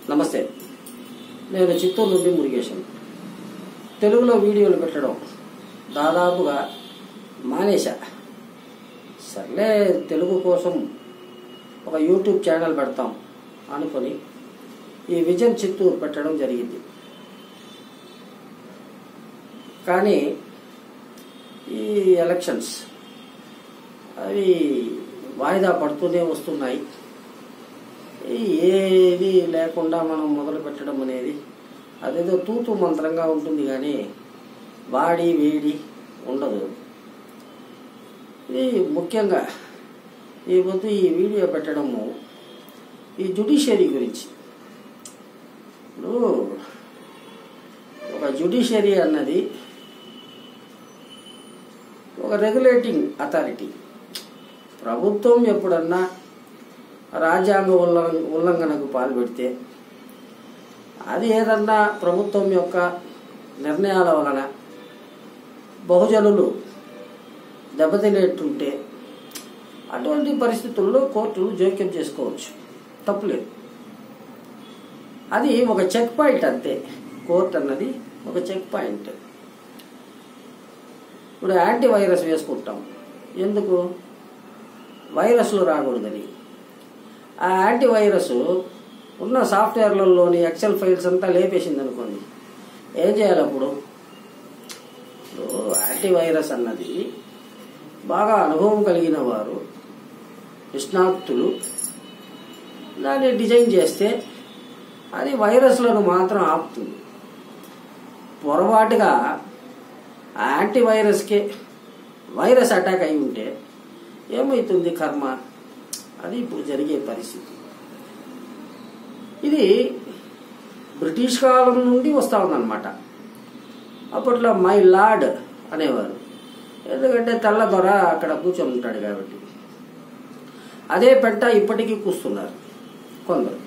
నమస్తే నేను చిత్తూరు నుండి మురుగేశం తెలుగులో వీడియోలు పెట్టడం దాదాపుగా మానేశా సర్లే తెలుగు కోసం ఒక యూట్యూబ్ ఛానల్ పెడతాం అనుకొని ఈ విజన్ చిత్తూరు పెట్టడం జరిగింది కానీ ఈ ఎలక్షన్స్ అవి వాయిదా పడుతూనే వస్తున్నాయి ఏది లేకుండా మనం మొదలు పెట్టడం అనేది అదేదో తూతు మంత్రంగా ఉంటుంది కానీ వాడి వేడి ఉండదు ఇది ముఖ్యంగా ఈ పొద్దు ఈ వీడియో పెట్టడము ఈ జుడిషియరీ గురించి ఇప్పుడు ఒక జుడిషియరీ అన్నది ఒక రెగ్యులేటింగ్ అథారిటీ ప్రభుత్వం ఎప్పుడన్నా రాజ్యాంగ ఉల్లంఘ ఉల్లంఘనకు పాల్పెడితే అది ఏదన్నా ప్రభుత్వం యొక్క నిర్ణయాల వలన బహుజనులు దెబ్బతినేట్టుంటే అటువంటి పరిస్థితుల్లో కోర్టులు జోక్యం చేసుకోవచ్చు తప్పులేదు అది ఒక చెక్ పాయింట్ అంతే కోర్టు అన్నది ఒక చెక్ పాయింట్ ఇప్పుడు యాంటీ వైరస్ వేసుకుంటాం ఎందుకు వైరస్లు రాకూడదని ఆ యాంటీ వైరస్ ఉన్న సాఫ్ట్వేర్లలోని ఎక్సెల్ ఫైల్స్ అంతా లేపేసింది అనుకోండి ఏం చేయాలి అప్పుడు ఇప్పుడు యాంటీ వైరస్ అన్నది బాగా అనుభవం కలిగిన వారు నిష్ణాతులు దాన్ని డిజైన్ చేస్తే అది వైరస్లను మాత్రం ఆపుతుంది పొరపాటుగా ఆ యాంటీ వైరస్కే వైరస్ అటాక్ అయి ఉంటే ఏమవుతుంది కర్మ అది ఇప్పుడు జరిగే పరిస్థితి ఇది బ్రిటిష్ కాలం నుండి వస్తూ ఉందన్నమాట అప్పట్లో మై లార్డ్ అనేవారు ఎందుకంటే తెల్ల దొర అక్కడ కూర్చొని ఉంటాడు కాబట్టి అదే పెట్ట ఇప్పటికీ కూస్తున్నారు కొందరు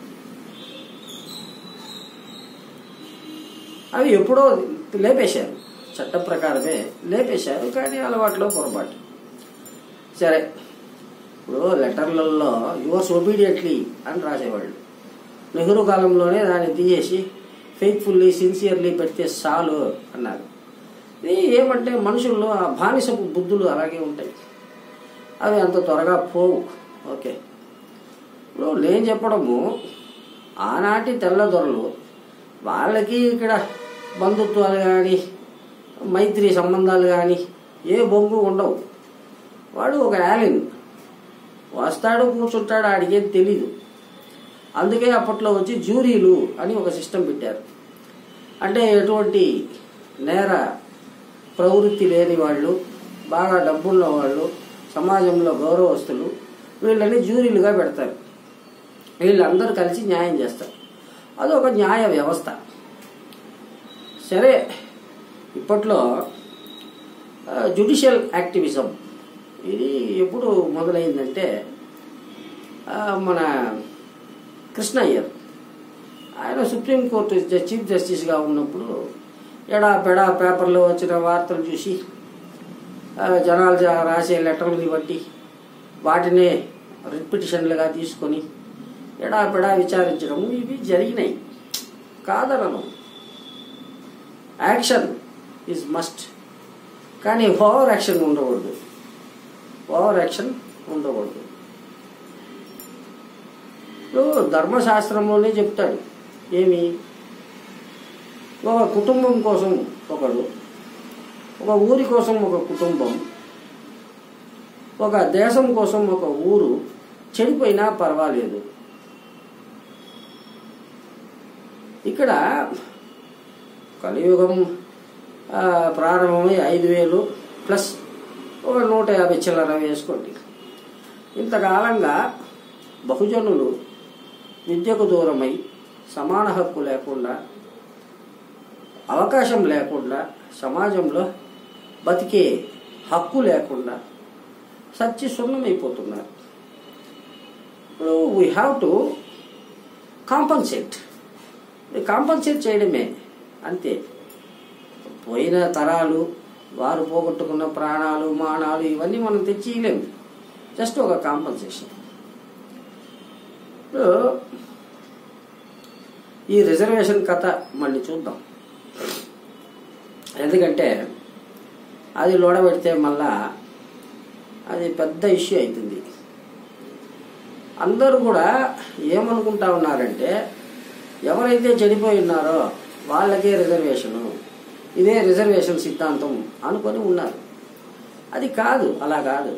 అవి ఎప్పుడో లేపేశారు చట్ట ప్రకారమే లేపేశారు కానీ అలవాట్లో పొరపాటు సరే ఇప్పుడు లెటర్లలో యువర్స్ ఒబీడియట్లీ అని రాసేవాళ్ళు నెహ్రూ కాలంలోనే దాన్ని తీసేసి ఫెయిత్ఫుల్లీ సిన్సియర్లీ పెడితే చాలు అన్నారు ఇది ఏమంటే మనుషుల్లో ఆ బానిసపు బుద్ధులు అలాగే ఉంటాయి అవి అంత త్వరగా పోవు ఓకే ఇప్పుడు నేను చెప్పడము ఆనాటి తెల్లదొరలు వాళ్ళకి ఇక్కడ బంధుత్వాలు కానీ మైత్రి సంబంధాలు కానీ ఏ బొంగు ఉండవు వాడు ఒక యాలిన్ వస్తాడు కూర్చుంటాడు ఆడికేం తెలీదు అందుకే అప్పట్లో వచ్చి జ్యూరీలు అని ఒక సిస్టమ్ పెట్టారు అంటే ఎటువంటి నేర ప్రవృత్తి లేని వాళ్ళు బాగా డబ్బున్న వాళ్ళు సమాజంలో గౌరవస్తులు వీళ్ళని జ్యూరీలుగా పెడతారు వీళ్ళందరూ కలిసి న్యాయం చేస్తారు అది ఒక న్యాయ వ్యవస్థ సరే ఇప్పట్లో జుడిషియల్ యాక్టివిజం ఇది ఎప్పుడు మొదలైందంటే మన కృష్ణయ్యర్ ఆయన సుప్రీంకోర్టు చీఫ్ జస్టిస్గా ఉన్నప్పుడు ఎడా పెడా పేపర్లో వచ్చిన వార్తలు చూసి జనాలు రాసే లెటర్లని బట్టి వాటినే రిపిటిషన్లుగా తీసుకొని ఎడా పెడా విచారించడం ఇవి జరిగినాయి కాదనను యాక్షన్ ఈజ్ మస్ట్ కానీ ఓవర్ యాక్షన్ ఉండకూడదు ఓవర్ యాక్షన్ ఉండకూడదు ఇప్పుడు ధర్మశాస్త్రంలోనే చెప్తాడు ఏమి ఒక కుటుంబం కోసం ఒకడు ఒక ఊరి కోసం ఒక కుటుంబం ఒక దేశం కోసం ఒక ఊరు చెడిపోయినా పర్వాలేదు ఇక్కడ కలియుగం ప్రారంభమై ఐదు వేలు ప్లస్ ఒక నూట యాభై చిల్లర వేసుకోండి ఇంతకాలంగా బహుజనులు విద్యకు దూరమై సమాన హక్కు లేకుండా అవకాశం లేకుండా సమాజంలో బతికే హక్కు లేకుండా సచ్చి సున్నమైపోతున్నారు ఇప్పుడు we have to compensate compensate చేయడమే అంతే పోయిన తరాలు వారు పోగొట్టుకున్న ప్రాణాలు మానాలు ఇవన్నీ మనం తెచ్చియలేము జస్ట్ ఒక కాంపన్సేషన్ ఇప్పుడు ఈ రిజర్వేషన్ కథ మళ్ళీ చూద్దాం ఎందుకంటే అది లోడబెడితే మళ్ళా అది పెద్ద ఇష్యూ అవుతుంది అందరూ కూడా ఏమనుకుంటా ఉన్నారంటే ఎవరైతే చెడిపోయి ఉన్నారో వాళ్ళకే రిజర్వేషను ఇదే రిజర్వేషన్ సిద్ధాంతం అనుకొని ఉన్నారు అది కాదు అలా కాదు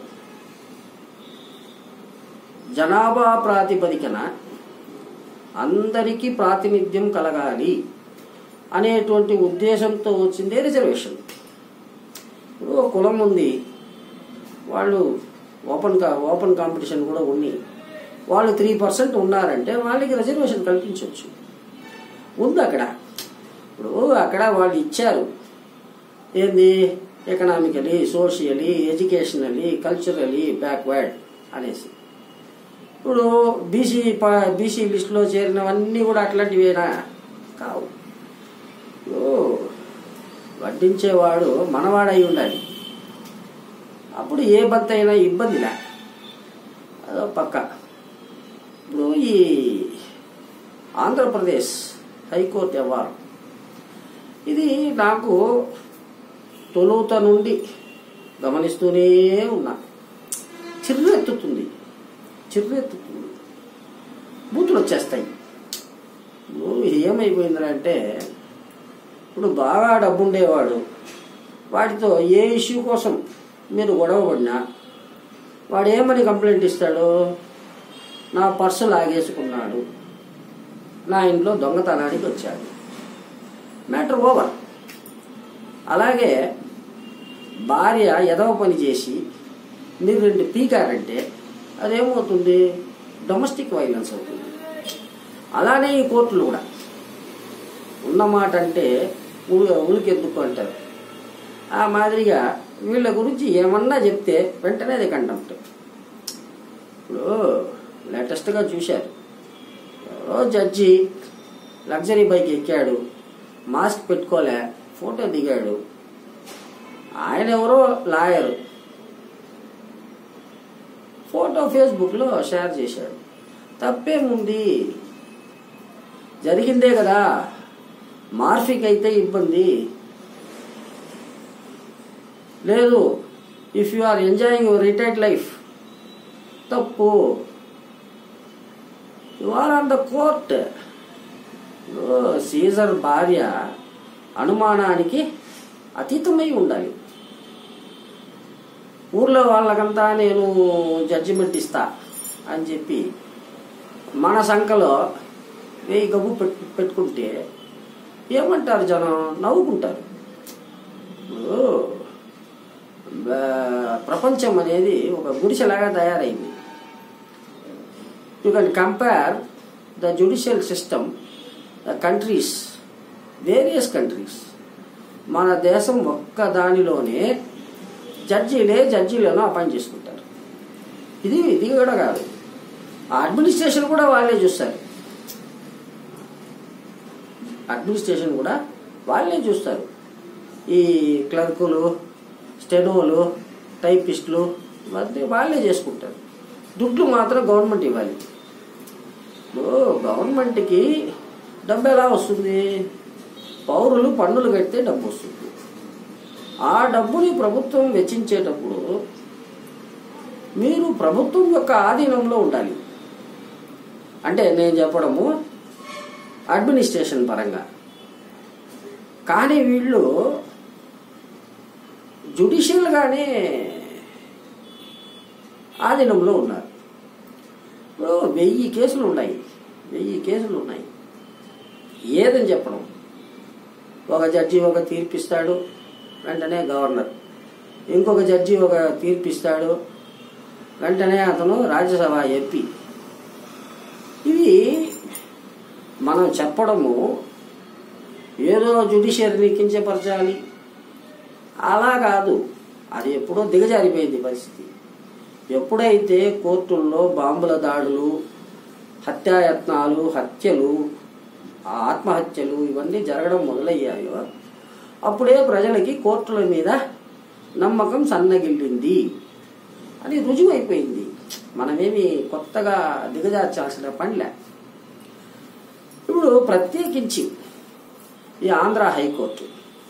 జనాభా ప్రాతిపదికన అందరికీ ప్రాతినిధ్యం కలగాలి అనేటువంటి ఉద్దేశంతో వచ్చిందే రిజర్వేషన్ ఇప్పుడు ఒక కులం ఉంది వాళ్ళు ఓపెన్ కా ఓపెన్ కాంపిటీషన్ కూడా ఉంది వాళ్ళు త్రీ పర్సెంట్ ఉన్నారంటే వాళ్ళకి రిజర్వేషన్ కల్పించవచ్చు ఉంది అక్కడ ఇప్పుడు అక్కడ వాళ్ళు ఇచ్చారు ఏంది economically socially educationally culturally backward అనేసి ఇప్పుడు బీసీ బీసీ లిస్టులో చేరినవన్నీ కూడా అట్లాంటివేనా కావు ఇప్పుడు వడ్డించేవాడు మనవాడై ఉండాలి అప్పుడు ఏ బంత్ అయినా ఇబ్బంది లే అదో పక్క ఇప్పుడు ఈ ఆంధ్రప్రదేశ్ హైకోర్టు వ్యవహారం ఇది నాకు తొలుత నుండి గమనిస్తూనే ఉన్నా చిర్రెత్తుతుంది చిర్రెత్తుతుంది బూతులు వచ్చేస్తాయి ఇప్పుడు ఏమైపోయిందంటే ఇప్పుడు బాగా డబ్బుండేవాడు వాటితో ఏ ఇష్యూ కోసం మీరు గొడవ పడినా వాడు ఏమని కంప్లైంట్ ఇస్తాడు నా పర్సు లాగేసుకున్నాడు నా ఇంట్లో దొంగతనానికి వచ్చాడు మ్యాటర్ ఓవర్ అలాగే భార్య ఎదవ పని చేసి మీరు రెండు పీకారంటే అదేమవుతుంది డొమెస్టిక్ వైలెన్స్ అవుతుంది అలానే ఈ కోర్టులు కూడా ఉన్నమాట అంటే ఉలి ఉలికెందుకు అంటారు ఆ మాదిరిగా వీళ్ళ గురించి ఏమన్నా చెప్తే వెంటనే అది కంటెంప్ట్ ఇప్పుడు లేటెస్ట్గా చూశారు ఎవరో జడ్జి లగ్జరీ బైక్ ఎక్కాడు మాస్క్ పెట్టుకోలే ఫోటో దిగాడు ఆయన ఎవరో లాయర్ ఫోటో ఫేస్బుక్లో షేర్ చేశాడు తప్పేముంది జరిగిందే కదా మార్ఫిక్ అయితే ఇబ్బంది లేదు if you are enjoying your retired life తప్పు you are on the court Caesar భార్య అనుమానానికి అతీతమై ఉండాలి ఊర్లో వాళ్ళకంతా నేను జడ్జిమెంట్ ఇస్తా అని చెప్పి మన సంఖలో వెయ్యి గబ్బు పెట్టు పెట్టుకుంటే ఏమంటారు జనం నవ్వుకుంటారు ఇప్పుడు బ- ప్రపంచం అనేది ఒక గుడిసెలాగా తయారైంది you can compare the judicial system the countries various countries మన దేశం ఒక్క దానిలోనే జడ్జీలే జడ్జీలను అపాయింట్ చేసుకుంటారు ఇది ఇది కూడా కాదు ఆ అడ్మినిస్ట్రేషన్ కూడా వాళ్ళే చూస్తారు అడ్మినిస్ట్రేషన్ కూడా వాళ్ళే చూస్తారు ఈ క్లర్కులు స్టెనోలు టైపిస్టులు ఇవన్నీ వాళ్ళే చేసుకుంటారు దుడ్లు మాత్రం గవర్నమెంట్ ఇవ్వాలి ఇప్పుడు గవర్నమెంట్కి డబ్బు ఎలా వస్తుంది పౌరులు పన్నులు కడితే డబ్బు వస్తుంది ఆ డబ్బుని ప్రభుత్వం వెచ్చించేటప్పుడు మీరు ప్రభుత్వం యొక్క ఆధీనంలో ఉండాలి అంటే నేను చెప్పడము అడ్మినిస్ట్రేషన్ పరంగా కానీ వీళ్ళు జుడిషియల్గానే ఆధీనంలో ఉన్నారు ఇప్పుడు వెయ్యి కేసులు ఉన్నాయి వెయ్యి కేసులు ఉన్నాయి ఏదని చెప్పడం ఒక జడ్జి ఒక తీర్పిస్తాడు వెంటనే గవర్నర్ ఇంకొక జడ్జి ఒక తీర్పిస్తాడు వెంటనే అతను రాజ్యసభ ఎంపీ ఇవి మనం చెప్పడము ఏదో జుడిషియరీని కించపరచాలి అలా కాదు అది ఎప్పుడో దిగజారిపోయింది పరిస్థితి ఎప్పుడైతే కోర్టుల్లో బాంబుల దాడులు హత్యాయత్నాలు హత్యలు ఆ ఆత్మహత్యలు ఇవన్నీ జరగడం మొదలయ్యాయో అప్పుడే ప్రజలకి కోర్టుల మీద నమ్మకం సన్నగిల్లింది అది రుజువు అయిపోయింది మనమేమి కొత్తగా దిగజార్చాల్సిన పనిలే ఇప్పుడు ప్రత్యేకించి ఈ ఆంధ్ర హైకోర్టు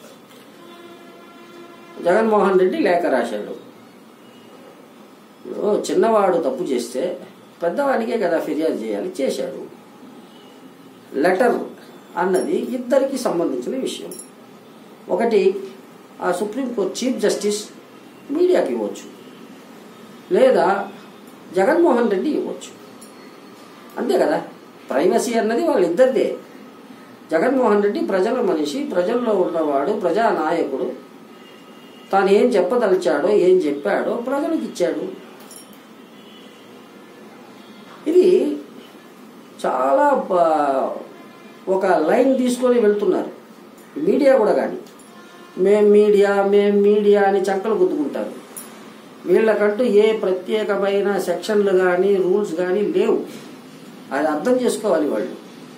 జగన్మోహన్ రెడ్డి లేఖ రాశాడు ఇప్పుడు చిన్నవాడు తప్పు చేస్తే పెద్దవాడికే కదా ఫిర్యాదు చేయాలి చేశాడు లెటర్ అన్నది ఇద్దరికి సంబంధించిన విషయం ఒకటి ఆ సుప్రీంకోర్టు చీఫ్ జస్టిస్ మీడియాకి ఇవ్వచ్చు లేదా జగన్మోహన్ రెడ్డి ఇవ్వచ్చు అంతే కదా ప్రైవసీ అన్నది వాళ్ళిద్దరిదే జగన్మోహన్ రెడ్డి ప్రజల మనిషి ప్రజల్లో ఉన్నవాడు ప్రజానాయకుడు తాను ఏం చెప్పదలిచాడో ఏం చెప్పాడో ప్రజలకు ఇచ్చాడు ఇది చాలా ప- ఒక లైన్ తీసుకొని వెళ్తున్నారు మీడియా కూడా కానీ మేం మీడియా మేం మీడియా అని చంకలు గుద్దుకుంటారు వీళ్ళకంటూ ఏ ప్రత్యేకమైన సెక్షన్లు కానీ రూల్స్ కానీ లేవు అది అర్థం చేసుకోవాలి వాళ్ళు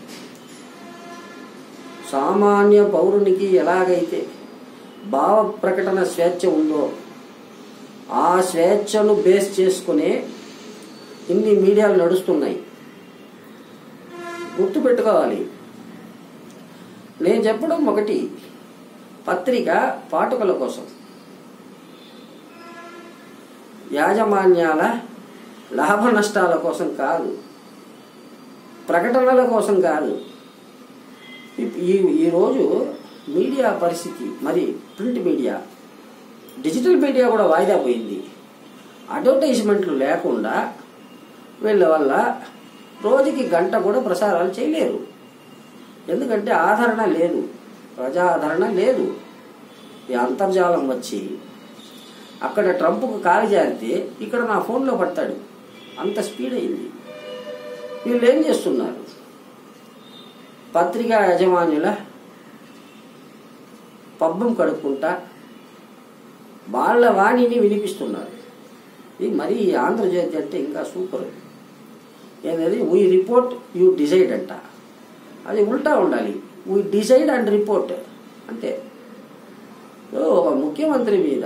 సామాన్య పౌరునికి ఎలాగైతే భావ ప్రకటన స్వేచ్ఛ ఉందో ఆ స్వేచ్ఛను బేస్ చేసుకునే ఇన్ని మీడియాలు నడుస్తున్నాయి గుర్తుపెట్టుకోవాలి నేను చెప్పడం ఒకటి పత్రిక పాఠకుల కోసం యాజమాన్యాల లాభ నష్టాల కోసం కాదు ప్రకటనల కోసం కాదు ఈ- ఈ ఈరోజు మీడియా పరిస్థితి మరి ప్రింట్ మీడియా డిజిటల్ మీడియా కూడా వాయిదా పోయింది అడ్వర్టైజ్మెంట్లు లేకుండా వీళ్ళ వల్ల రోజుకి గంట కూడా ప్రసారాలు చేయలేరు ఎందుకంటే ఆదరణ లేదు ప్రజా ఆదరణ లేదు ఈ అంతర్జాలం వచ్చి అక్కడ ట్రంప్కు కాలు జారితే ఇక్కడ నా ఫోన్లో పడతాడు అంత స్పీడ్ అయింది వీళ్ళు ఏం చేస్తున్నారు పత్రికా యజమానుల పబ్బం కడుక్కుంటా వాళ్ళ వాణిని వినిపిస్తున్నారు ఇది మరీ ఆంధ్రజ్యోతి అంటే ఇంకా సూపర్ ఏంటది వీ రిపోర్ట్ యూ డిసైడ్ అంట అది ఉల్టా ఉండాలి వీ డిసైడ్ అండ్ రిపోర్ట్ అంతే సో, ఒక ముఖ్యమంత్రి మీద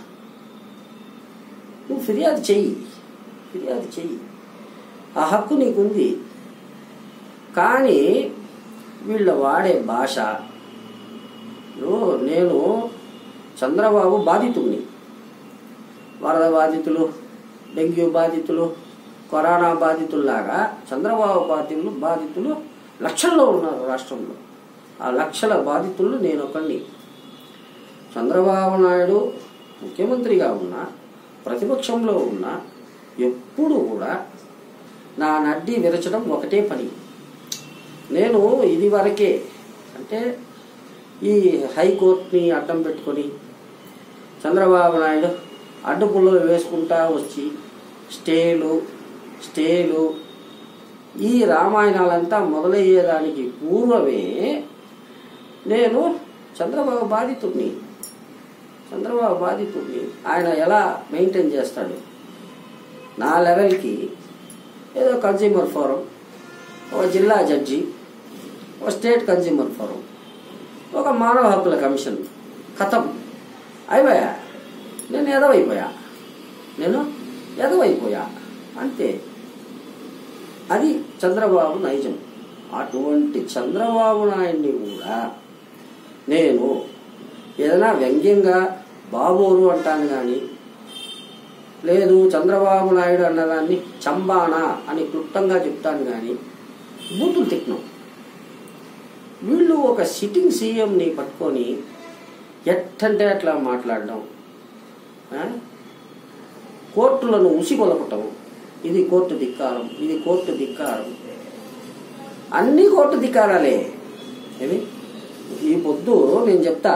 నువ్వు ఫిర్యాదు చెయ్యి ఫిర్యాదు చెయ్యి ఆ హక్కు నీకుంది కానీ వీళ్ళ వాడే భాష ఓ, నేను చంద్రబాబు బాధితుడిని వరద బాధితులు డెంగ్యూ బాధితులు కరోనా బాధితుల్లాగా చంద్రబాబు బాధితులు బాధితులు లక్షల్లో ఉన్నారు రాష్ట్రంలో ఆ లక్షల బాధితులు నేను ఒకడిని చంద్రబాబు నాయుడు ముఖ్యమంత్రిగా ఉన్నా ప్రతిపక్షంలో ఉన్నా ఎప్పుడు కూడా నా నడ్డి విరచడం ఒకటే పని నేను ఇది వరకే అంటే ఈ హైకోర్టుని అడ్డం పెట్టుకొని చంద్రబాబు నాయుడు అడ్డుపుల్లలు వేసుకుంటా వచ్చి స్టేలు స్టేలు ఈ రామాయణాలంతా మొదలయ్యేదానికి పూర్వమే నేను చంద్రబాబు బాధితుడిని చంద్రబాబు బాధితుడిని ఆయన ఎలా మెయింటైన్ చేస్తాడు నా లెవెల్కి ఏదో కన్జ్యూమర్ ఫోరం ఒక జిల్లా జడ్జి ఒక స్టేట్ కన్జ్యూమర్ ఫోరం ఒక మానవ హక్కుల కమిషన్ కథం అయిపోయా నేను ఎదవైపోయా నేను ఎదవైపోయా అంతే అది చంద్రబాబు నైజం అటువంటి చంద్రబాబు నాయుడిని కూడా నేను ఏదైనా వ్యంగ్యంగా బాబోరు అంటాను కానీ లేదు చంద్రబాబు నాయుడు అన్నదాన్ని చంబానా అని క్లుప్తంగా చెప్తాను కానీ బూతులు తిట్టినాం వీళ్ళు ఒక సిట్టింగ్ సీఎంని పట్టుకొని ఎట్టంటే అట్లా మాట్లాడడం ఆ? కోర్టులను ఉసిగొలపటం ఇది కోర్టు ధిక్కారం ఇది కోర్టు ధిక్కారం అన్ని కోర్టు ధిక్కారాలే ఏమి ఈ పొద్దు నేను చెప్తా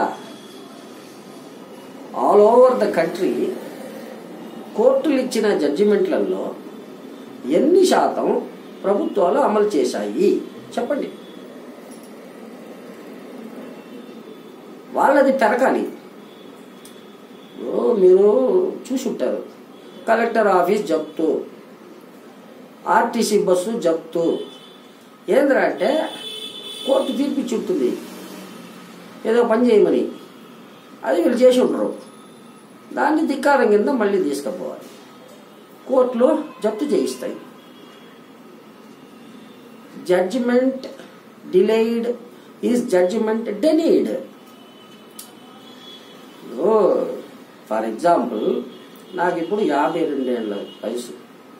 ఆల్ ఓవర్ ద కంట్రీ కోర్టులు ఇచ్చిన జడ్జిమెంట్లలో ఎన్ని శాతం ప్రభుత్వాలు అమలు చేశాయి చెప్పండి వాళ్ళది పెరగాలి ఓ, మీరు చూసి ఉంటారు కలెక్టర్ ఆఫీస్ జప్తు ఆర్టీసీ బస్సు జప్తు ఏంద్రా అంటే కోర్టు తీర్పిచ్చి ఉంటుంది ఏదో పని చేయమని అది వీళ్ళు చేసి ఉండరు దాన్ని ధిక్కారం కింద మళ్ళీ తీసుకుపోవాలి కోర్టులో జప్తు చేయిస్తాయి judgement delayed is judgement denied for example నాకు ఇప్పుడు యాభై రెండేళ్ల వయసు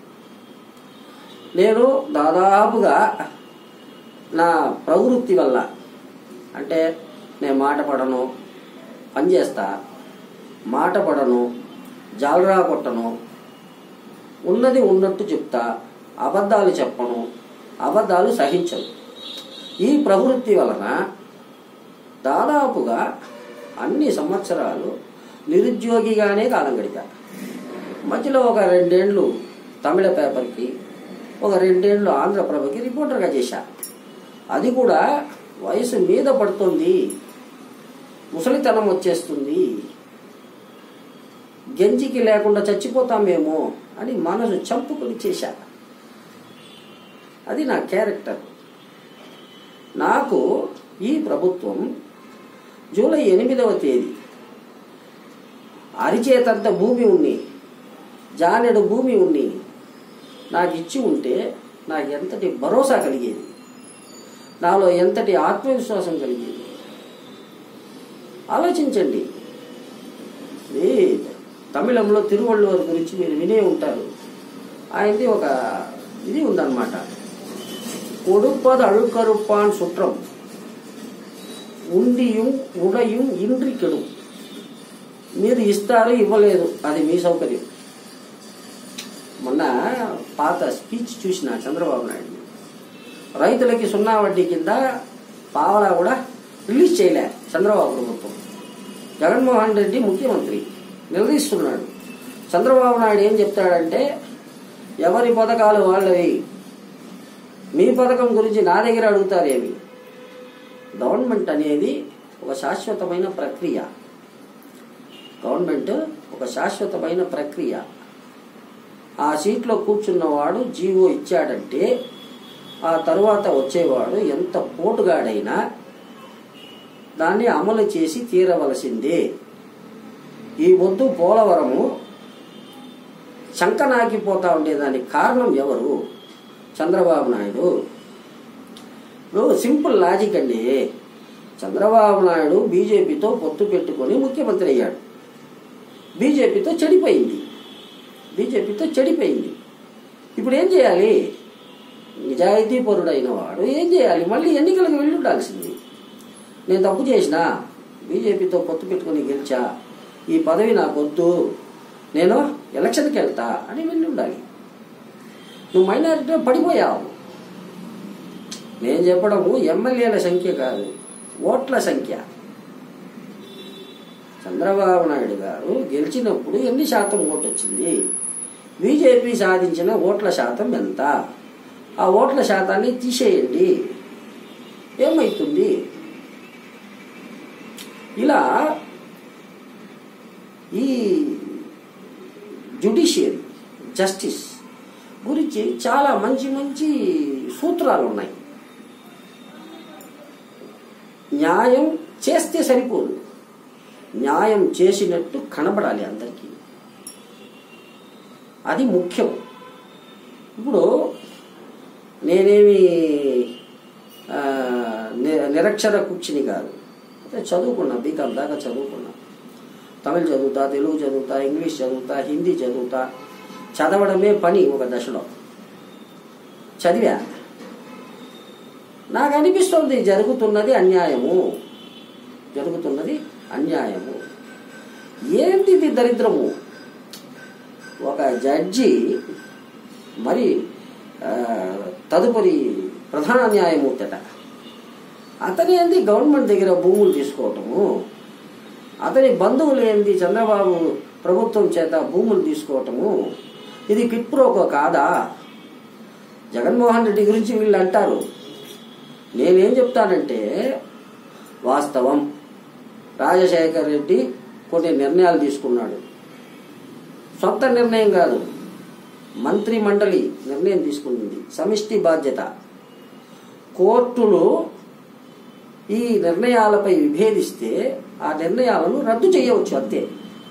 నేను దాదాపుగా నా ప్రవృత్తి వల్ల అంటే నేను మాట పడను పనిచేస్తా మాట పడను జాలరా కొట్టను ఉన్నది ఉన్నట్టు చెప్తా అబద్ధాలు చెప్పను అబద్ధాలు సహించను ఈ ప్రవృత్తి వలన దాదాపుగా అన్ని సంవత్సరాలు నిరుద్యోగిగానే కాలం గడిపా మధ్యలో ఒక రెండేండ్లు తమిళ పేపర్కి ఒక రెండేండ్లు ఆంధ్రప్రభకి రిపోర్టర్గా చేశా అది కూడా వయసు మీద పడుతుంది ముసలితనం వచ్చేస్తుంది గెంజికి లేకుండా చచ్చిపోతామేమో అని మనసు చంపుకొని చేశా అది నా క్యారెక్టర్ నాకు ఈ ప్రభుత్వం జూలై ఎనిమిదవ తేదీ అరిచేతంత భూమి ఉన్ని జానెడు భూమి ఉన్ని నాకు ఇచ్చి ఉంటే నాకు ఎంతటి భరోసా కలిగేది నాలో ఎంతటి ఆత్మవిశ్వాసం కలిగేది ఆలోచించండి ఇది తమిళంలో తిరువళ్ళూరు గురించి మీరు వినే ఉంటారు ఆయనది ఒక ఇది ఉందన్నమాట கொடுப்பது அழுக்கறுப்பான் சுற்றம் ఉండిயும் ఉడయం ఇండ్రి కెడు మీరు ఇస్తారు ఇవ్వలేదు అది మీ సౌకర్యం మొన్న పాత స్పీచ్ చూసిన చంద్రబాబు నాయుడు రైతులకి సున్నా వడ్డీ కింద పావలా కూడా రిలీజ్ చేయలే చంద్రబాబు ప్రభుత్వం జగన్మోహన్ రెడ్డి ముఖ్యమంత్రి నిలదీస్తున్నాడు చంద్రబాబు నాయుడు ఏం చెప్తాడంటే ఎవరి పథకాలు వాళ్ళవి మీ పథకం గురించి నా దగ్గర అడుగుతారేమి గవర్నమెంట్ అనేది ఒక శాశ్వతమైన ప్రక్రియ గవర్నమెంట్ ఒక శాశ్వతమైన ప్రక్రియ ఆ సీట్లో కూర్చున్నవాడు జీవో ఇచ్చాడంటే ఆ తరువాత వచ్చేవాడు ఎంత పోటుగాడైనా దాన్ని అమలు చేసి తీరవలసిందే ఈ వద్దు పోలవరము శంకనాకిపోతా ఉండేదానికి కారణం ఎవరు చంద్రబాబు నాయుడు ఇప్పుడు సింపుల్ లాజిక్ అండి చంద్రబాబు నాయుడు బీజేపీతో పొత్తు పెట్టుకొని ముఖ్యమంత్రి అయ్యాడు బీజేపీతో చెడిపోయింది బీజేపీతో చెడిపోయింది ఇప్పుడు ఏం చేయాలి నిజాయితీ పరుడైన వాడు ఏం చేయాలి మళ్ళీ ఎన్నికలకు వెళ్ళి ఉండాల్సింది నేను తప్పు చేసినా బీజేపీతో పొత్తు పెట్టుకొని గెలిచా ఈ పదవి నాకు వద్దు నేను ఎలక్షన్కి వెళ్తా అని వెళ్ళి ఉండాలి నువ్వు మైనారిటీలో పడిపోయావు నేను చెప్పడము ఎమ్మెల్యేల సంఖ్య కాదు ఓట్ల సంఖ్య చంద్రబాబు నాయుడు గారు గెలిచినప్పుడు ఎన్ని శాతం ఓటు వచ్చింది బీజేపీ సాధించిన ఓట్ల శాతం ఎంత ఆ ఓట్ల శాతాన్ని తీసేయండి ఏమవుతుంది ఇలా ఈ జుడిషియరీ జస్టిస్ గురించి చాలా మంచి మంచి సూత్రాలు ఉన్నాయి న్యాయం చేస్తే సరిపోదు న్యాయం చేసినట్టు కనబడాలి అందరికీ అది ముఖ్యం ఇప్పుడు నేనేమి ఆ, ని- నిరక్షర కుర్చిని కాదు అంటే చదువుకున్నా బీకామ్ దాకా చదువుకున్నా తమిళ్ చదువుతా తెలుగు చదువుతా ఇంగ్లీష్ చదువుతా హిందీ చదువుతా చదవడమే పని ఒక దశలో చదివా నాకు అనిపిస్తుంది జరుగుతున్నది అన్యాయము జరుగుతున్నది అన్యాయము ఏంటి ఇది దరిద్రము ఒక జడ్జి మరి ఆ, తదుపరి ప్రధాన న్యాయమూర్తి అట అతని ఏంది గవర్నమెంట్ దగ్గర భూములు తీసుకోవటము అతని బంధువులు ఏంది చంద్రబాబు ప్రభుత్వం చేత భూములు తీసుకోవటము ఇది కిట్ప్రోకో కాదా జగన్మోహన్ రెడ్డి గురించి వీళ్ళు అంటారు నేనేం చెప్తానంటే వాస్తవం రాజశేఖర్ రెడ్డి కొన్ని నిర్ణయాలు తీసుకున్నాడు సొంత నిర్ణయం కాదు మంత్రి మండలి నిర్ణయం తీసుకుంది సమిష్టి బాధ్యత కోర్టులు ఈ నిర్ణయాలపై విభేదిస్తే ఆ నిర్ణయాలను రద్దు చేయవచ్చు అంతే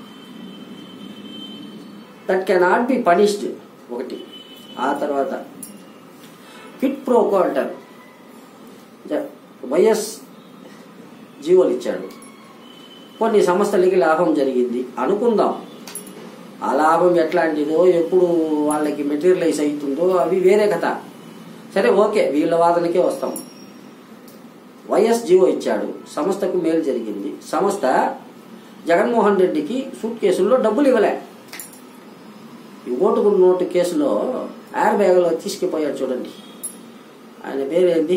దట్ కెనాట్ బి పనిష్డ్ ఒకటి ఆ తర్వాత కిట్ ప్రోకో అంటారు జ- వైఎస్ జీవోలు ఇచ్చాడు కొన్ని సంస్థలకి లాభం జరిగింది అనుకుందాం ఆ లాభం ఎట్లాంటిదో ఎప్పుడు వాళ్ళకి మెటీరియలైజ్ అవుతుందో అవి వేరే కథ సరే ఓకే వీళ్ళ వాదనకే వస్తాం వైఎస్ జీవో ఇచ్చాడు సంస్థకు మేలు జరిగింది సంస్థ జగన్మోహన్ రెడ్డికి సూట్ కేసుల్లో డబ్బులు ఇవ్వలే ఈ ఓటుకు నోటు కేసులో ఎయిర్ బ్యాగ్లో తీసుకుపోయాడు చూడండి ఆయన పేరేంటి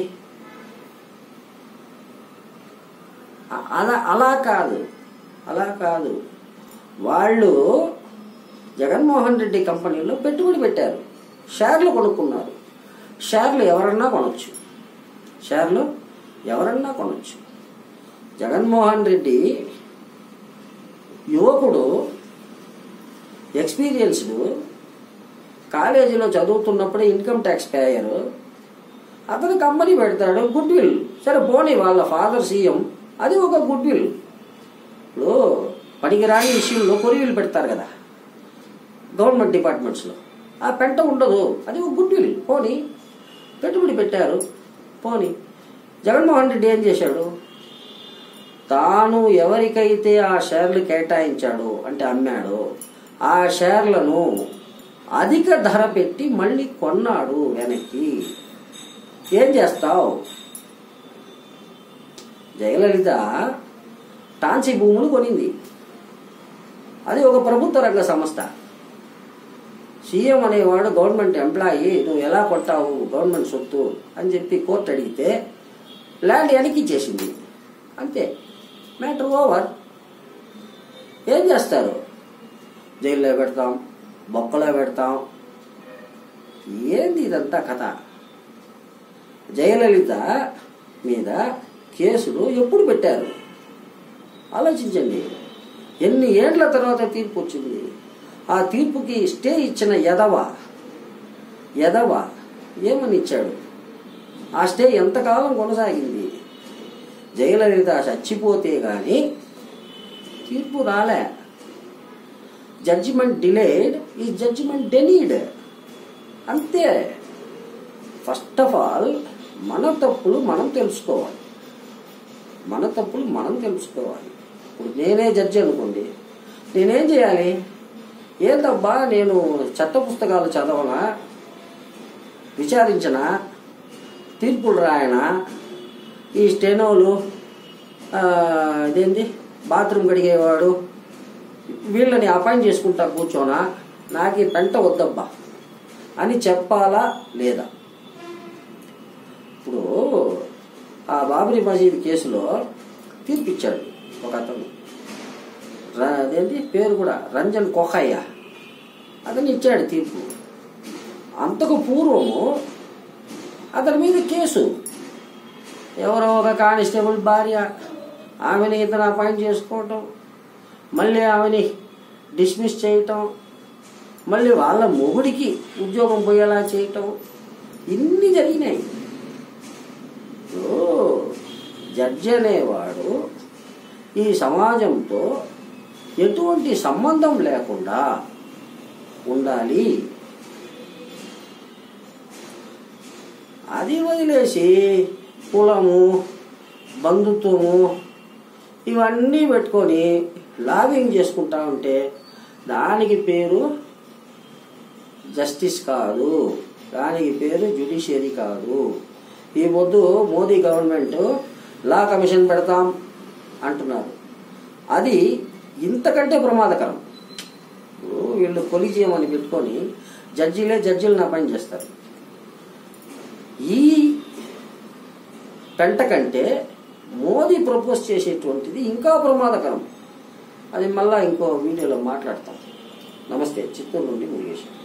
అ- అలా అలా కాదు అలా కాదు వాళ్ళు జగన్మోహన్ రెడ్డి కంపెనీలో పెట్టుబడి పెట్టారు షేర్లు కొనుక్కున్నారు షేర్లు ఎవరన్నా కొనొచ్చు షేర్లు ఎవరన్నా కొనొచ్చు జగన్మోహన్ రెడ్డి యువకుడు ఎక్స్పీరియన్స్డ్ కాలేజీలో చదువుతున్నప్పుడే ఇన్కమ్ ట్యాక్స్ పేయరు అతను కంపెనీ పెడతాడు గుడ్ విల్ సరే పోనీ వాళ్ళ ఫాదర్ సీఎం అది ఒక గుడ్ విల్ ఇప్పుడు పనికిరాని విషయంలో కొరివిలు పెడతారు కదా గవర్నమెంట్ డిపార్ట్మెంట్స్లో ఆ పెంట ఉండదు అది ఒక గుడ్ విల్ పోనీ పెట్టుబడి పెట్టారు పోనీ జగన్మోహన్ రెడ్డి ఏం చేశాడు తాను ఎవరికైతే ఆ షేర్లు కేటాయించాడో అంటే అమ్మాడో ఆ షేర్లను అధిక ధర పెట్టి మళ్ళీ కొన్నాడు వెనక్కి ఏం చేస్తావు జయలలిత టాన్సీ భూములు కొనింది అది ఒక ప్రభుత్వ రంగ సంస్థ సీఎం అనేవాడు గవర్నమెంట్ ఎంప్లాయీ నువ్వు ఎలా కొట్టావు గవర్నమెంట్ సొత్తు అని చెప్పి కోర్టు అడిగితే ల్యాండ్ వెనక్కి ఇచ్చేసింది అంతే మ్యాటర్ ఓవర్ ఏం చేస్తారు జైల్లో పెడతాం బొక్కలో పెడతాం ఏంది ఇదంతా కథ జయలలిత మీద కేసులు ఎప్పుడు పెట్టారు ఆలోచించండి ఎన్ని ఏండ్ల తర్వాత తీర్పు వచ్చింది ఆ తీర్పుకి స్టే ఇచ్చిన యదవ యదవ ఏమని ఇచ్చాడు ఆ స్టే ఎంతకాలం కొనసాగింది జయలలిత చచ్చిపోతే గాని తీర్పు రాలే judgement delayed is judgement denied అంతే ఫస్ట్ ఆఫ్ ఆల్ మన తప్పులు మనం తెలుసుకోవాలి మన తప్పులు మనం తెలుసుకోవాలి ఇప్పుడు నేనే జడ్జి అనుకోండి నేనేం చేయాలి ఏందబ్బా నేను చట్ట పుస్తకాలు చదవనా విచారించనా తీర్పులు రాయనా ఈ స్టెనోలు ఆ, ఇదేంది బాత్రూమ్ కడిగేవాడు వీళ్ళని అపాయింట్ చేసుకుంటా కూర్చోనా నాకు ఈ పెంట వద్దబ్బా అని చెప్పాలా లేదా ఇప్పుడు ఆ బాబరీ మసీద్ కేసులో తీర్పిచ్చాడు ఒక అతను ర- అదేంటి పేరు కూడా రంజన్ కోకయ్య అతను ఇచ్చాడు తీర్పు అంతకు పూర్వము అతని మీద కేసు ఎవరో ఒక కానిస్టేబుల్ భార్య ఆమెని ఇతను అపాయింట్ చేసుకోవటం మళ్ళీ ఆమెని డిస్మిస్ చేయటం మళ్ళీ వాళ్ళ మొగుడికి ఉద్యోగం పోయేలా చేయటం ఇన్ని జరిగినాయి ఓ, జడ్జి అనేవాడు ఈ సమాజంతో ఎటువంటి సంబంధం లేకుండా ఉండాలి అది వదిలేసి కులము బంధుత్వము ఇవన్నీ పెట్టుకొని లాబింగ్ చేసుకుంటా ఉంటే దానికి పేరు జస్టిస్ కాదు దానికి పేరు జ్యుడిషియరీ కాదు ఈ పొద్దు మోదీ గవర్నమెంట్ లా కమిషన్ పెడతాం అంటున్నారు అది ఇంతకంటే ప్రమాదకరం ఇప్పుడు వీళ్ళు కొలిజియం అని పెట్టుకొని జడ్జీలే జడ్జీలను అపాయింట్ చేస్తారు ఈ పెంట కంటే మోదీ ప్రపోజ్ చేసేటువంటిది ఇంకా ప్రమాదకరం అది మళ్ళా ఇంకో వీడియోలో మాట్లాడతాం నమస్తే చిత్తూరు నుండి మురుగేశ్వర్